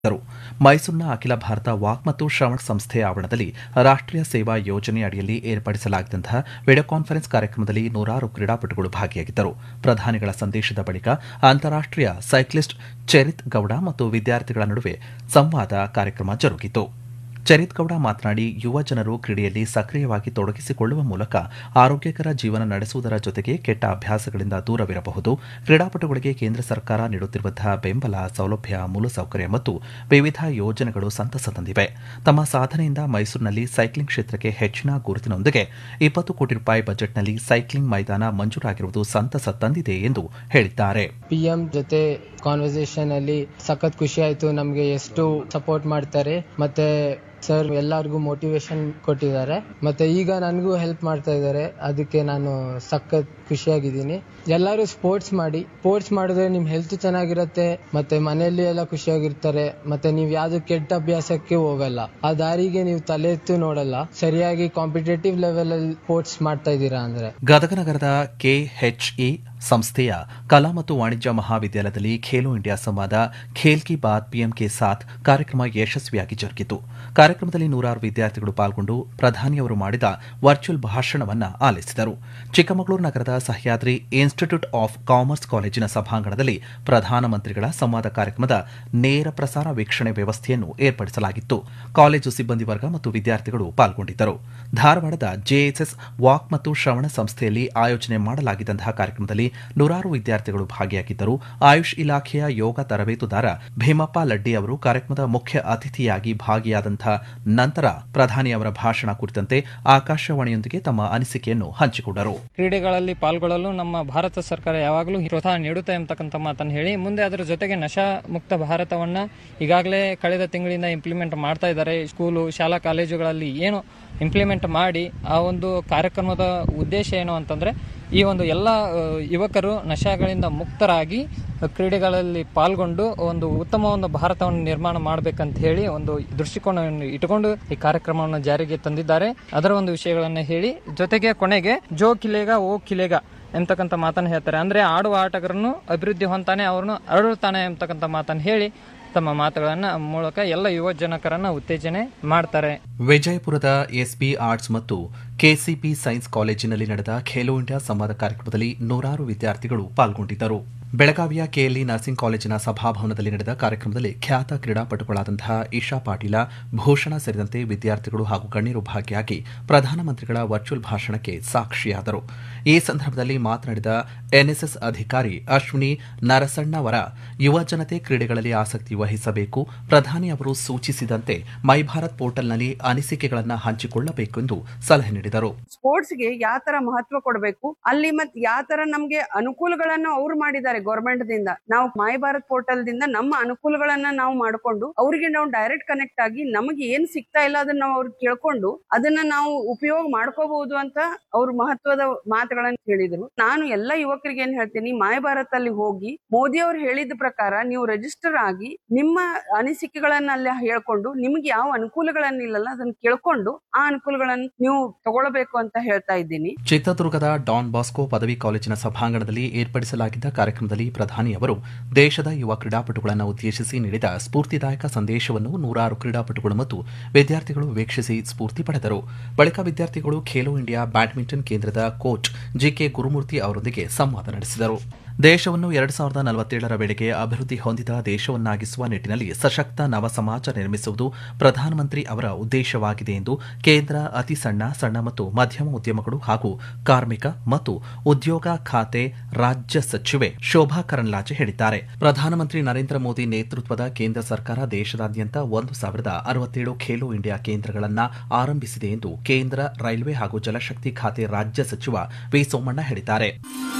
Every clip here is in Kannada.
ರು ಮೈಸೂರಿನ ಅಖಿಲ ಭಾರತ ವಾಕ್ ಮತ್ತು ಶ್ರವಣ ಸಂಸ್ಥೆಯ ಆವರಣದಲ್ಲಿ ರಾಷ್ಟೀಯ ಸೇವಾ ಯೋಜನೆ ಅಡಿಯಲ್ಲಿ ಏರ್ಪಡಿಸಲಾಗಿದ್ದಂತಹ ವಿಡಿಯೋ ಕಾನ್ಫರೆನ್ಸ್ ಕಾರ್ಯಕ್ರಮದಲ್ಲಿ ನೂರಾರು ಕ್ರೀಡಾಪಟುಗಳು ಭಾಗಿಯಾಗಿದ್ದರು ಪ್ರಧಾನಿಗಳ ಸಂದೇಶದ ಬಳಿಕ ಅಂತಾರಾಷ್ಟೀಯ ಸೈಕ್ಲಿಸ್ಟ್ ಚರಿತ್ ಗೌಡ ಮತ್ತು ವಿದ್ಯಾರ್ಥಿಗಳ ನಡುವೆ ಸಂವಾದ ಕಾರ್ಯಕ್ರಮ ಜರುಗಿತು ಚರಿತ್ ಗೌಡ ಮಾತನಾಡಿ ಯುವ ಜನರು ಕ್ರೀಡೆಯಲ್ಲಿ ಸಕ್ರಿಯವಾಗಿ ತೊಡಗಿಸಿಕೊಳ್ಳುವ ಮೂಲಕ ಆರೋಗ್ಯಕರ ಜೀವನ ನಡೆಸುವುದರ ಜೊತೆಗೆ ಕೆಟ್ಟ ಅಭ್ಯಾಸಗಳಿಂದ ದೂರವಿರಬಹುದು ಕ್ರೀಡಾಪಟುಗಳಿಗೆ ಕೇಂದ್ರ ಸರ್ಕಾರ ನೀಡುತ್ತಿರುವಂತಹ ಬೆಂಬಲ ಸೌಲಭ್ಯ ಮೂಲಸೌಕರ್ಯ ಮತ್ತು ವಿವಿಧ ಯೋಜನೆಗಳು ಸಂತಸ ತಂದಿವೆ ತಮ್ಮ ಸಾಧನೆಯಿಂದ ಮೈಸೂರಿನಲ್ಲಿ ಸೈಕ್ಲಿಂಗ್ ಕ್ಷೇತ್ರಕ್ಕೆ ಹೆಚ್ಚಿನ ಗುರುತಿನೊಂದಿಗೆ ಇಪ್ಪತ್ತು ಕೋಟಿ ರೂಪಾಯಿ ಬಜೆಟ್ನಲ್ಲಿ ಸೈಕ್ಲಿಂಗ್ ಮೈದಾನ ಮಂಜೂರಾಗಿರುವುದು ಸಂತಸ ತಂದಿದೆ ಎಂದು ಹೇಳಿದ್ದಾರೆ ಪಿಎಂ ಜೊತೆ ಕಾನ್ವರ್ಸೇಷನ್ ಅಲ್ಲಿ ಸಖತ್ ಖುಷಿ ಆಯ್ತು ನಮ್ಗೆ ಎಷ್ಟು ಸಪೋರ್ಟ್ ಮಾಡ್ತಾರೆ ಮತ್ತೆ ಸರ್ ಎಲ್ಲರಿಗೂ ಮೋಟಿವೇಶನ್ ಕೊಟ್ಟಿದ್ದಾರೆ ಮತ್ತೆ ಈಗ ನನಗೂ ಹೆಲ್ಪ್ ಮಾಡ್ತಾ ಇದ್ದಾರೆ ಅದಕ್ಕೆ ನಾನು ಸಖತ್ ಖುಷಿಯಾಗಿದ್ದೀನಿ ಎಲ್ಲರೂ ಸ್ಪೋರ್ಟ್ಸ್ ಮಾಡಿ ಸ್ಪೋರ್ಟ್ಸ್ ಮಾಡಿದ್ರೆ ನಿಮ್ ಹೆಲ್ತ್ ಚೆನ್ನಾಗಿರುತ್ತೆ ಮತ್ತೆ ಮನೆಯಲ್ಲಿ ಎಲ್ಲ ಖುಷಿಯಾಗಿರ್ತಾರೆ ಮತ್ತೆ ನೀವು ಯಾವ್ದು ಕೆಟ್ಟ ಅಭ್ಯಾಸಕ್ಕೆ ಹೋಗಲ್ಲ ಆ ದಾರಿಗೆ ನೀವು ತಲೆ ಎತ್ತು ನೋಡಲ್ಲ ಸರಿಯಾಗಿ ಕಾಂಪಿಟೇಟಿವ್ ಲೆವೆಲ್ ಅಲ್ಲಿ ಸ್ಪೋರ್ಟ್ಸ್ ಮಾಡ್ತಾ ಇದ್ದೀರಾ ಅಂದ್ರೆ ಗದಗ ನಗರದ ಕೆಎಚ್ಇ ಸಂಸ್ಥೆಯ ಕಲಾ ಮತ್ತು ವಾಣಿಜ್ಯ ಮಹಾವಿದ್ಯಾಲಯದಲ್ಲಿ ಖೇಲೋ ಇಂಡಿಯಾ ಸಂವಾದ ಖೇಲ್ ಕಿ ಬಾತ್ ಪಿಎಂ ಕೆ ಸಾಥ್ ಕಾರ್ಯಕ್ರಮ ಯಶಸ್ವಿಯಾಗಿ ಜರುಗಿತು ಕಾರ್ಯಕ್ರಮದಲ್ಲಿ ನೂರಾರು ವಿದ್ಯಾರ್ಥಿಗಳು ಪಾಲ್ಗೊಂಡು ಪ್ರಧಾನಿಯವರು ಮಾಡಿದ ವರ್ಚುವಲ್ ಭಾಷಣವನ್ನು ಆಲಿಸಿದರು ಚಿಕ್ಕಮಗಳೂರು ನಗರದ ಸಹ್ಯಾದ್ರಿ ಇನ್ಸ್ಟಿಟ್ಯೂಟ್ ಆಫ್ ಕಾಮರ್ಸ್ ಕಾಲೇಜಿನ ಸಭಾಂಗಣದಲ್ಲಿ ಪ್ರಧಾನಮಂತ್ರಿಗಳ ಸಂವಾದ ಕಾರ್ಯಕ್ರಮದ ನೇರ ಪ್ರಸಾರ ವೀಕ್ಷಣೆ ವ್ಯವಸ್ಥೆಯನ್ನು ಏರ್ಪಡಿಸಲಾಗಿತ್ತು ಕಾಲೇಜು ಸಿಬ್ಬಂದಿ ವರ್ಗ ಮತ್ತು ವಿದ್ಯಾರ್ಥಿಗಳು ಪಾಲ್ಗೊಂಡಿದ್ದರು ಧಾರವಾಡದ ಜೆಎಸ್ಎಸ್ ವಾಕ್ ಮತ್ತು ಶ್ರವಣ ಸಂಸ್ಥೆಯಲ್ಲಿ ಆಯೋಜನೆ ಮಾಡಲಾಗಿದ್ದಂತಹ ಕಾರ್ಯಕ್ರಮದಲ್ಲಿ ನೂರಾರು ವಿದ್ಯಾರ್ಥಿಗಳು ಭಾಗಿಯಾಗಿದ್ದರು ಆಯುಷ್ ಇಲಾಖೆಯ ಯೋಗ ತರಬೇತುದಾರ ಭೀಮಪ್ಪ ಲಡ್ಡಿ ಅವರು ಕಾರ್ಯಕ್ರಮದ ಮುಖ್ಯ ಅತಿಥಿಯಾಗಿ ಭಾಗಿಯಾದಂತಹ ನಂತರ ಪ್ರಧಾನಿ ಅವರ ಭಾಷಣ ಕುರಿತಂತೆ ಆಕಾಶವಾಣಿಯೊಂದಿಗೆ ತಮ್ಮ ಅನಿಸಿಕೆಯನ್ನು ಹಂಚಿಕೊಂಡರು ಕ್ರೀಡೆಗಳಲ್ಲಿ ಪಾಲ್ಗೊಳ್ಳಲು ನಮ್ಮ ಭಾರತ ಸರ್ಕಾರ ಯಾವಾಗಲೂ ಪ್ರೋತ್ಸಾಹ ನೀಡುತ್ತೆ ಅಂತಕ್ಕಂಥ ಮಾತನ್ನು ಹೇಳಿ ಮುಂದೆ ಅದರ ಜೊತೆಗೆ ನಶಾ ಮುಕ್ತ ಭಾರತವನ್ನ ಈಗಾಗಲೇ ಕಳೆದ ತಿಂಗಳಿಂದ ಇಂಪ್ಲಿಮೆಂಟ್ ಮಾಡ್ತಾ ಇದ್ದಾರೆ ಸ್ಕೂಲು ಶಾಲಾ ಕಾಲೇಜುಗಳಲ್ಲಿ ಏನು ಇಂಪ್ಲಿಮೆಂಟ್ ಮಾಡಿ ಆ ಒಂದು ಕಾರ್ಯಕ್ರಮದ ಉದ್ದೇಶ ಏನು ಅಂತಂದ್ರೆ ಈ ಒಂದು ಎಲ್ಲ ಆ, ಯುವಕರು ನಶಾಗಳಿಂದ ಮುಕ್ತರಾಗಿ ಕ್ರೀಡೆಗಳಲ್ಲಿ ಪಾಲ್ಗೊಂಡು ಒಂದು ಉತ್ತಮ ಒಂದು ಭಾರತವನ್ನು ನಿರ್ಮಾಣ ಮಾಡಬೇಕಂತ ಹೇಳಿ ಒಂದು ದೃಷ್ಟಿಕೋನವನ್ನು ಇಟ್ಟುಕೊಂಡು ಈ ಕಾರ್ಯಕ್ರಮವನ್ನು ಜಾರಿಗೆ ತಂದಿದ್ದಾರೆ ಅದರ ಒಂದು ವಿಷಯಗಳನ್ನು ಹೇಳಿ ಜೊತೆಗೆ ಕೊನೆಗೆ ಜೋ ಕಿಲೇಗ ಓ ಕಿಲೇಗ ಎಂತಕ್ಕಂಥ ಮಾತನ್ನು ಹೇಳ್ತಾರೆ ಅಂದ್ರೆ ಆಡುವ ಆಟಗಾರನು ಅಭಿವೃದ್ಧಿ ಹೊಂತಾನೆ ಅವ್ರನ್ನು ಅರಳುತ್ತಾನೆ ಎಂತಕ್ಕಂಥ ಮಾತನ್ನು ಹೇಳಿ ತಮ್ಮ ಮಾತುಗಳನ್ನ ಮೂಲಕ ಎಲ್ಲ ಯುವ ಜನಕರನ್ನ ಉತ್ತೇಜನೆ ಮಾಡ್ತಾರೆ ವಿಜಯಪುರದ ಎಸ್ಬಿ ಆರ್ಟ್ಸ್ ಮತ್ತು ಕೆಸಿಪಿ ಸೈನ್ಸ್ ಕಾಲೇಜಿನಲ್ಲಿ ನಡೆದ ಖೇಲೋ ಇಂಡಿಯಾ ಸಂವಾದ ಕಾರ್ಯಕ್ರಮದಲ್ಲಿ ನೂರಾರು ವಿದ್ಯಾರ್ಥಿಗಳು ಪಾಲ್ಗೊಂಡಿದ್ದರು ಬೆಳಗಾವಿಯ ಕೆಎಲ್ಇ ನರ್ಸಿಂಗ್ ಕಾಲೇಜಿನ ಸಭಾಭವನದಲ್ಲಿ ನಡೆದ ಕಾರ್ಯಕ್ರಮದಲ್ಲಿ ಖ್ಯಾತ ಕ್ರೀಡಾಪಟುಗಳಾದಂತಹ ಇಶಾ ಪಾಟೀಲ ಭೂಷಣ ಸೇರಿದಂತೆ ವಿದ್ಯಾರ್ಥಿಗಳು ಹಾಗೂ ಗಣ್ಯರು ಭಾಗಿಯಾಗಿ ಪ್ರಧಾನಮಂತ್ರಿಗಳ ವರ್ಚುವಲ್ ಭಾಷಣಕ್ಕೆ ಸಾಕ್ಷಿಯಾದರು ಈ ಸಂದರ್ಭದಲ್ಲಿ ಮಾತನಾಡಿದ ಎನ್ಎಸ್ಎಸ್ ಅಧಿಕಾರಿ ಅಶ್ವಿನಿ ನರಸಣ್ಣವರ ಯುವ ಜನತೆ ಕ್ರೀಡೆಗಳಲ್ಲಿ ಆಸಕ್ತಿ ವಹಿಸಬೇಕು ಪ್ರಧಾನಿ ಅವರು ಸೂಚಿಸಿದಂತೆ ಮೈ ಭಾರತ್ ಪೋರ್ಟಲ್ನಲ್ಲಿ ಅನಿಸಿಕೆಗಳನ್ನು ಹಂಚಿಕೊಳ್ಳಬೇಕೆಂದು ಸಲಹೆ ನೀಡಿದರು ಸ್ಪೋರ್ಟ್ಸ್ಗೆ ಯಾವ ತರ ಮಹತ್ವ ಕೊಡಬೇಕು ಅಲ್ಲಿ ಮತ್ ಯಾವ ತರ ನಮ್ಗೆ ಅನುಕೂಲಗಳನ್ನು ಅವ್ರು ಮಾಡಿದ್ದಾರೆ ಗೌರ್ಮೆಂಟ್ ದಿಂದ ನಾವು ಮೈ ಭಾರತ್ ಪೋರ್ಟಲ್ ದಿಂದ ನಮ್ಮ ಅನುಕೂಲಗಳನ್ನ ನಾವು ಮಾಡ್ಕೊಂಡು ಅವರಿಗೆ ನಾವು ಡೈರೆಕ್ಟ್ ಕನೆಕ್ಟ್ ಆಗಿ ನಮಗೆ ಏನ್ ಸಿಗ್ತಾ ಇಲ್ಲ ಅದನ್ನ ನಾವು ಅವ್ರಿಗೆ ಕೇಳ್ಕೊಂಡು ಅದನ್ನ ನಾವು ಉಪಯೋಗ ಮಾಡ್ಕೋಬಹುದು ಅಂತ ಅವ್ರು ಮಹತ್ವದ ಮಾತುಗಳನ್ನ ಹೇಳಿದ್ರು ನಾನು ಎಲ್ಲ ಯುವಕರಿಗೆ ಏನ್ ಹೇಳ್ತೀನಿ ಮೈ ಭಾರತ್ ಅಲ್ಲಿ ಹೋಗಿ ಮೋದಿ ಅವ್ರು ಹೇಳಿದ ಪ್ರಕಾರ ನೀವು ರಿಜಿಸ್ಟರ್ ಆಗಿ ನಿಮ್ಮ ಅನಿಸಿಕೆಗಳನ್ನ ಅಲ್ಲಿ ಹೇಳ್ಕೊಂಡು ನಿಮ್ಗೆ ಯಾವ ಅನುಕೂಲಗಳನ್ನಿಲ್ಲಲ್ಲ ಅದನ್ನ ಕೇಳ್ಕೊಂಡು ಆ ಅನುಕೂಲಗಳನ್ನ ನೀವು ತಗೊಳ್ಬೇಕು ಅಂತ ಹೇಳ್ತಾ ಇದ್ದೀನಿ ಚಿತ್ರದುರ್ಗದ ಡಾನ್ ಬಾಸ್ಕೋ ಪದವಿ ಕಾಲೇಜಿನ ಸಭಾಂಗಣದಲ್ಲಿ ಏರ್ಪಡಿಸಲಾಗಿದ್ದ ಕಾರ್ಯಕ್ರಮದಲ್ಲಿ ಪ್ರಧಾನಿ ಅವರು ದೇಶದ ಯುವ ಕ್ರೀಡಾಪಟುಗಳನ್ನು ಉದ್ದೇಶಿಸಿ ನೀಡಿದ ಸ್ಫೂರ್ತಿದಾಯಕ ಸಂದೇಶವನ್ನು ನೂರಾರು ಕ್ರೀಡಾಪಟುಗಳು ಮತ್ತು ವಿದ್ಯಾರ್ಥಿಗಳು ವೀಕ್ಷಿಸಿ ಸ್ಫೂರ್ತಿ ಪಡೆದರು ಬಳಿಕ ವಿದ್ಯಾರ್ಥಿಗಳು ಖೇಲೋ ಇಂಡಿಯಾ ಬ್ಯಾಡ್ಮಿಂಟನ್ ಕೇಂದ್ರದ ಕೋಚ್ ಜಿಕೆ ಗುರುಮೂರ್ತಿ ಅವರೊಂದಿಗೆ ಸಂವಾದ ನಡೆಸಿದರು ದೇಶವನ್ನು ಎರಡು ಸಾವಿರದ ನಲವತ್ತೇಳರ ವೇಳೆಗೆ ಅಭಿವೃದ್ಧಿ ಹೊಂದಿದ ದೇಶವನ್ನಾಗಿಸುವ ನಿಟ್ಟಿನಲ್ಲಿ ಸಶಕ್ತ ನವ ಸಮಾಜ ನಿರ್ಮಿಸುವುದು ಪ್ರಧಾನಮಂತ್ರಿ ಅವರ ಉದ್ದೇಶವಾಗಿದೆ ಎಂದು ಕೇಂದ್ರ ಅತಿ ಸಣ್ಣ ಸಣ್ಣ ಮತ್ತು ಮಧ್ಯಮ ಉದ್ಯಮಗಳು ಹಾಗೂ ಕಾರ್ಮಿಕ ಮತ್ತು ಉದ್ಯೋಗ ಖಾತೆ ರಾಜ್ಯ ಸಚಿವೆ ಶೋಭಾ ಕರಂದ್ಲಾಜೆ ಹೇಳಿದ್ದಾರೆ ಪ್ರಧಾನಮಂತ್ರಿ ನರೇಂದ್ರ ಮೋದಿ ನೇತೃತ್ವದ ಕೇಂದ್ರ ಸರ್ಕಾರ ದೇಶದಾದ್ಯಂತ ಒಂದು ಸಾವಿರದ ಅರವತ್ತೇಳು ಖೇಲೋ ಇಂಡಿಯಾ ಕೇಂದ್ರಗಳನ್ನು ಆರಂಭಿಸಿದೆ ಎಂದು ಕೇಂದ್ರ ರೈಲ್ವೆ ಹಾಗೂ ಜಲಶಕ್ತಿ ಖಾತೆ ರಾಜ್ಯ ಸಚಿವ ವಿ ಸೋಮಣ್ಣ ಹೇಳಿದ್ದಾರೆ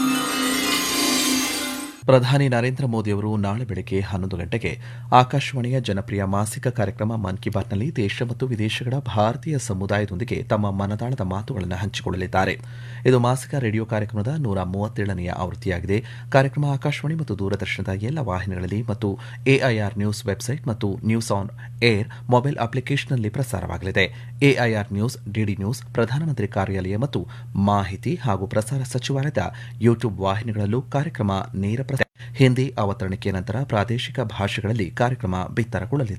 ಪ್ರಧಾನಿ ನರೇಂದ್ರ ಮೋದಿಯವರು ನಾಳೆ ಬೆಳಗ್ಗೆ ಹನ್ನೊಂದು ಗಂಟೆಗೆ ಆಕಾಶವಾಣಿಯ ಜನಪ್ರಿಯ ಮಾಸಿಕ ಕಾರ್ಯಕ್ರಮ ಮನ್ ಕಿ ಬಾತ್ನಲ್ಲಿ ದೇಶ ಮತ್ತು ವಿದೇಶಗಳ ಭಾರತೀಯ ಸಮುದಾಯದೊಂದಿಗೆ ತಮ್ಮ ಮನದಾಳದ ಮಾತುಗಳನ್ನು ಹಂಚಿಕೊಳ್ಳಲಿದ್ದಾರೆ ಇದು ಮಾಸಿಕ ರೇಡಿಯೋ ಕಾರ್ಯಕ್ರಮದ ನೂರ ಮೂವತ್ತೇಳನೆಯ ಆವೃತ್ತಿಯಾಗಿದೆ ಕಾರ್ಯಕ್ರಮ ಆಕಾಶವಾಣಿ ಮತ್ತು ದೂರದರ್ಶನದ ಎಲ್ಲ ವಾಹಿನಿಗಳಲ್ಲಿ ಮತ್ತು ಎಐಆರ್ ನ್ಯೂಸ್ ವೆಬ್ಸೈಟ್ ಮತ್ತು ನ್ಯೂಸ್ ಆನ್ ಏರ್ ಮೊಬೈಲ್ ಅಪ್ಲಿಕೇಶನ್ನಲ್ಲಿ ಪ್ರಸಾರವಾಗಲಿದೆ ಎಐಆರ್ ನ್ಯೂಸ್ ಡಿಡಿ ನ್ಯೂಸ್ ಪ್ರಧಾನಮಂತ್ರಿ ಕಾರ್ಯಾಲಯ ಮತ್ತು ಮಾಹಿತಿ ಹಾಗೂ ಪ್ರಸಾರ ಸಚಿವಾಲಯದ ಯೂಟ್ಯೂಬ್ ವಾಹಿನಿಗಳಲ್ಲೂ ಕಾರ್ಯಕ್ರಮ ನೇರ ಪ್ರಸಾರ ಹಿಂದಿ ಅವತರಣಿಕೆ ನಂತರ ಪ್ರಾದೇಶಿಕ ಭಾಷೆಗಳಲ್ಲಿ ಕಾರ್ಯಕ್ರಮ ಬಿತ್ತರಗೊಳ್ಳಲಿದೆ